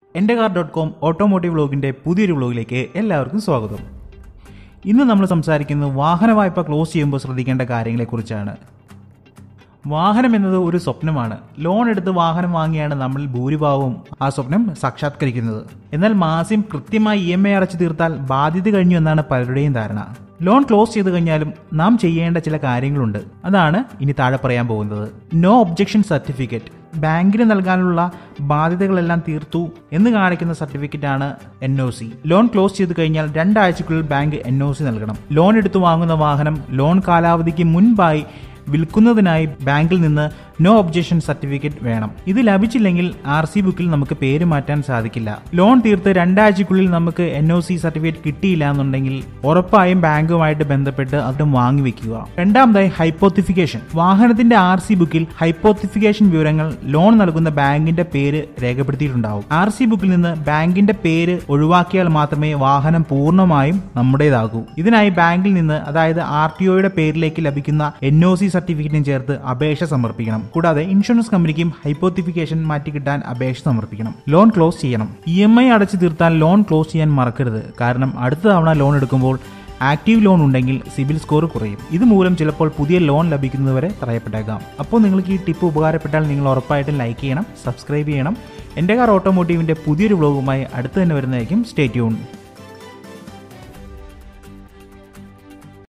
എൻ്റെ car dot com automotive വ്ളോഗിൻ്റെ പുതിയൊരു വ്ളോഗിലേക്ക് എല്ലാവർക്കും സ്വാഗതം ഇന്ന് നമ്മൾ സംസാരിക്കുന്നത് വാഹന വായ്പ ക്ലോസ് ചെയ്യുമ്പോൾ ശ്രദ്ധിക്കേണ്ട കാര്യങ്ങളെക്കുറിച്ചാണ് വാഹനം എന്നത് ഒരു സ്വപ്നമാണ് ലോൺ എടുത്ത് വാഹനം വാങ്ങിയാണ് നമ്മൾ ഭൂരിഭാഗവും ആ സ്വപ്നം സാക്ഷാത്കരിക്കുന്നത് എന്നാൽ മാസം കൃത്യമായി ഇ എം ഐ അടച്ചു തീർത്താൽ ബാധ്യത കഴിഞ്ഞു എന്നാണ് പലരുടെയും ധാരണ ലോൺ ക്ലോസ് ചെയ്ത് കഴിഞ്ഞാലും നാം ചെയ്യേണ്ട ചില കാര്യങ്ങളുണ്ട് അതാണ് ഇനി താഴെ പറയാൻ പോകുന്നത് നോ ഒബ്ജക്ഷൻ സർട്ടിഫിക്കറ്റ് ബാങ്കിന് നൽകാനുള്ള ബാധ്യതകളെല്ലാം തീർത്തു എന്ന് കാണിക്കുന്ന സർട്ടിഫിക്കറ്റ് ആണ് N O C loan close ചെയ്ത് കഴിഞ്ഞാൽ രണ്ടാഴ്ചക്കുള്ളിൽ ബാങ്ക് എൻ ഒ സി നൽകണം ലോൺ എടുത്തു വാങ്ങുന്ന വാഹനം ലോൺ കാലാവധിക്ക് മുൻപായി വിൽക്കുന്നതിനായി ബാങ്കിൽ നിന്ന് നോ ഒബ്ജക്ഷൻ സർട്ടിഫിക്കറ്റ് വേണം ഇത് ലഭിച്ചില്ലെങ്കിൽ ആർ സി ബുക്കിൽ നമുക്ക് പേര് മാറ്റാൻ സാധിക്കില്ല ലോൺ തീർത്ത് രണ്ടാഴ്ചക്കുള്ളിൽ നമുക്ക് എൻ ഒ സി സർട്ടിഫിക്കറ്റ് കിട്ടിയില്ല എന്നുണ്ടെങ്കിൽ ഉറപ്പായും ബാങ്കുമായിട്ട് ബന്ധപ്പെട്ട് അത് വാങ്ങി വെക്കുക രണ്ടാമതായി ഹൈപ്പോത്തിഫിക്കേഷൻ വാഹനത്തിന്റെ ആർ സി ബുക്കിൽ ഹൈപ്പോത്തിഫിക്കേഷൻ വിവരങ്ങൾ ലോൺ നൽകുന്ന ബാങ്കിന്റെ പേര് രേഖപ്പെടുത്തിയിട്ടുണ്ടാവും ആർ സി ബുക്കിൽ നിന്ന് ബാങ്കിന്റെ പേര് ഒഴിവാക്കിയാൽ മാത്രമേ വാഹനം പൂർണ്ണമായും നമ്മുടേതാകൂ ഇതിനായി ബാങ്കിൽ നിന്ന് അതായത് ആർ ടി ഒയുടെ പേരിലേക്ക് ലഭിക്കുന്ന എൻ ഒ സി സർട്ടിഫിക്കറ്റും ചേർത്ത് അപേക്ഷ സമർപ്പിക്കണം കൂടാതെ ഇൻഷുറൻസ് കമ്പനിക്കും ഹൈപ്പോത്തിഫിക്കേഷൻ മാറ്റി കിട്ടാൻ അപേക്ഷ സമർപ്പിക്കണം ലോൺ ക്ലോസ് ചെയ്യണം ഇ എം ഐ അടച്ചു തീർത്താൽ ലോൺ ക്ലോസ് ചെയ്യാൻ മറക്കരുത് കാരണം അടുത്ത തവണ ലോൺ എടുക്കുമ്പോൾ ആക്റ്റീവ് ലോൺ ഉണ്ടെങ്കിൽ സിബിൽ സ്കോർ കുറയും ഇതുമൂലം ചിലപ്പോൾ പുതിയ ലോൺ ലഭിക്കുന്നതുവരെ തടയപ്പെട്ടേക്കാം അപ്പോൾ നിങ്ങൾക്ക് ഈ ടിപ്പ് ഉപകാരപ്പെട്ടാൽ നിങ്ങൾ ഉറപ്പായിട്ടും ലൈക്ക് ചെയ്യണം സബ്സ്ക്രൈബ് ചെയ്യണം എൻ്റെ കാർ ഓട്ടോമോട്ടീവിൻ്റെ പുതിയൊരു വ്ളോഗുമായി അടുത്ത് തന്നെ വരുന്നതായിരിക്കും സ്റ്റേ ട്യൂൺ